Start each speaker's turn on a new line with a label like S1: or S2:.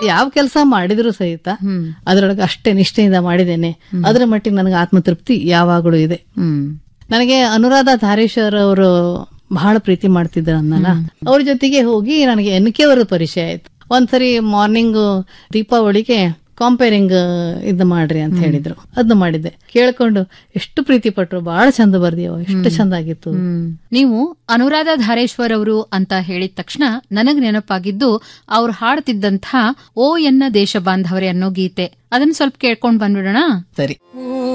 S1: ಯಾವ ಕೆಲಸ ಮಾಡಿದ್ರು ಸಹಿತ
S2: ಹ್ಮ್
S1: ಅದರೊಳಗೆ ಅಷ್ಟೇ ನಿಷ್ಠೆಯಿಂದ ಮಾಡಿದ್ದೇನೆ ಅದರ ಮಟ್ಟಿಗೆ ನನಗೆ ಆತ್ಮತೃಪ್ತಿ ಯಾವಾಗಲೂ ಇದೆ
S2: ಹ್ಮ್
S1: ನನಗೆ ಅನುರಾಧ ಧಾರೇಶ್ವರ್ ಅವರು ಬಹಳ ಪ್ರೀತಿ ಮಾಡ್ತಿದ್ರು ಅನ್ನಲ್ಲ ಅವ್ರ ಜೊತೆಗೆ ಹೋಗಿ ನನಗೆ ಎನ್ ಕೆ ಅವರ ಪರಿಚಯ ಆಯ್ತು ಒಂದ್ಸರಿ ಮಾರ್ನಿಂಗ್ ದೀಪಾವಳಿಗೆ ಕಾಂಪೇರಿಂಗ್ ಇದು ಮಾಡ್ರಿ ಅಂತ ಹೇಳಿದ್ರು ಅದನ್ನ ಮಾಡಿದ್ದೆ ಕೇಳ್ಕೊಂಡು ಎಷ್ಟು ಪ್ರೀತಿ ಪಟ್ರು ಬಹಳ ಚಂದ ಬರ್ದಿಯವ ಎಷ್ಟು ಚಂದ ಆಗಿತ್ತು
S2: ಹ್ಮ್. ನೀವು ಅನುರಾಧ ಧಾರೇಶ್ವರ್ ಅವರು ಅಂತ ಹೇಳಿದ ತಕ್ಷಣ ನನಗ್ ನೆನಪಾಗಿದ್ದು ಅವ್ರು ಹಾಡ್ತಿದ್ದಂಥ ಓ ಎನ್ನ ದೇಶ ಬಾಂಧವರೇ ಅನ್ನೋ ಗೀತೆ ಅದನ್ನ ಸ್ವಲ್ಪ ಕೇಳ್ಕೊಂಡ್ ಬಂದ್ಬಿಡೋಣ
S1: ಸರಿ